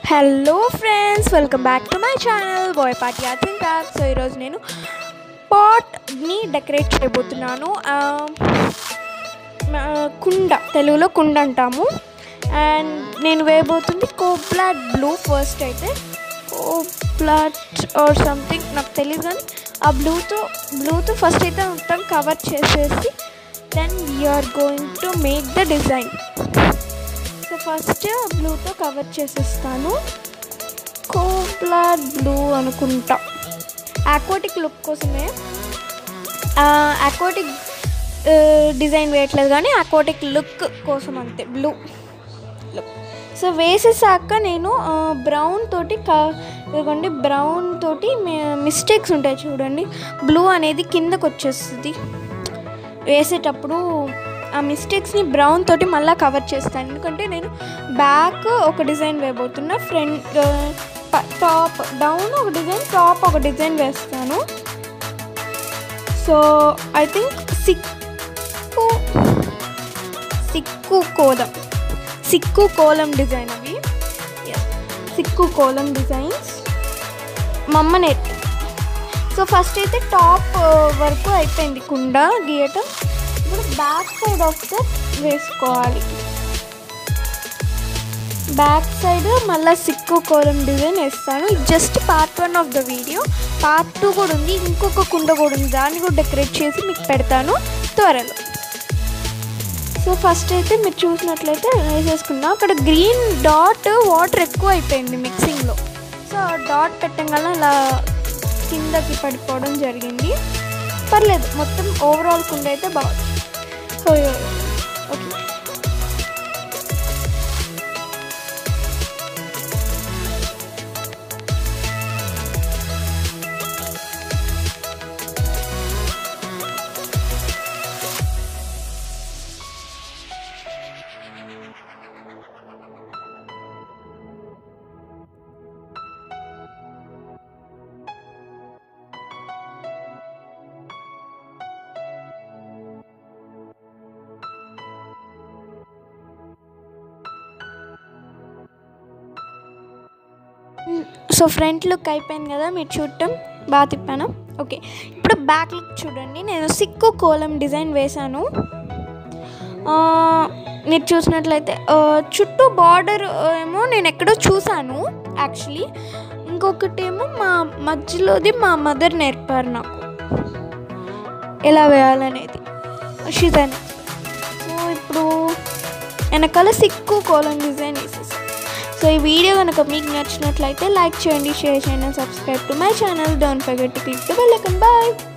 Hello friends welcome back to my channel boy party arts and crafts so ఈరోజు నేను పాట్ని decorate చేయబోతున్నాను ఆ, ఆ, కుండ తెలుగులో కుండ అంటాము అండ్ నేను వేయబోతుంది కోప్లాట్ బ్లూ ఫస్ట్ అయితే కోప్లాట్ ఆర్ సంథింగ్ నాకు తెలియదు కానీ ఆ బ్లూతో బ్లూతో ఫస్ట్ అయితే మొత్తం కవర్ చేసేసి then we're going to make the design so first బ్లూతో కవర్ చేసేస్తాను కోబ్లాడ్ బ్లూ అనుకుంటా ఆక్వాటిక్ లుక్ కోసమే ఆక్వాటిక్ డిజైన్ వేయట్లేదు కానీ ఆక్వాటిక్ లుక్ కోసం అంతే బ్లూ లుక్ సో వేసేసాక నేను బ్రౌన్ తోటి క ఇదిగోండి బ్రౌన్ తోటి మిస్టేక్స్ ఉంటాయి చూడండి బ్లూ అనేది కిందకు వచ్చేస్తుంది వేసేటప్పుడు ఆ మిస్టేక్స్ని బ్రౌన్ తోటి మళ్ళీ కవర్ చేస్తాను ఎందుకంటే నేను బ్యాక్ ఒక డిజైన్ వేయబోతున్నా ఫ్రంట్ టాప్ డౌన్ ఒక డిజైన్ టాప్ ఒక డిజైన్ వేస్తాను so I think sikku sikku kolam sikku kolam design అవి Yes. సిక్కు కోలం డిజైన్స్ మమ్మ నెట్ సో ఫస్ట్ అయితే టాప్ వరకు అయిపోయింది కుండ గీయటం ఇప్పుడు బ్యాక్ సైడ్ ఆఫ్ ద వేసుకోవాలి బ్యాక్ సైడ్ మళ్ళీ సిక్కు కోలం డిజైన్ వేస్తాను just part one of the video part two కూడా ఉంది ఇంకొక కుండ కూడా ఉంది దాన్ని కూడా డెకరేట్ చేసి మీకు పెడతాను త్వరలో సో ఫస్ట్ అయితే మీరు చూసినట్లయితే వేసేసుకున్నా అక్కడ గ్రీన్ డాట్ వాటర్ ఎక్కువ అయిపోయింది మిక్సింగ్లో సో డాట్ పెట్టంగానే అలా కిందకి పడిపోవడం జరిగింది పర్లేదు మొత్తం ఓవరాల్ కుండ అయితే బాగుంది ఓకే సో ఫ్రంట్ లుక్ అయిపోయింది కదా మీరు చూడటం బాగా తిప్పాను ఓకే ఇప్పుడు బ్యాక్ లుక్ చూడండి నేను సిక్కు కోలం డిజైన్ వేశాను ఆ, మీరు చూసినట్లయితే ఆ, చుట్టూ బార్డర్ ఏమో నేను ఎక్కడో చూశాను యాక్చువల్లీ ఇంకొకటి ఏమో మా మధ్యలోది మా మదర్ నేర్పారు నాకు ఎలా వేయాలనేది షిజన్ సో ఇప్పుడు వెనకాల సిక్కు కోలం డిజైన్ వేసేసాను సో ఈ వీడియో కనుక మీకు నచ్చినట్లయితే లైక్ చేయండి షేర్ చేయండి subscribe to my channel don't forget to click the bell icon bye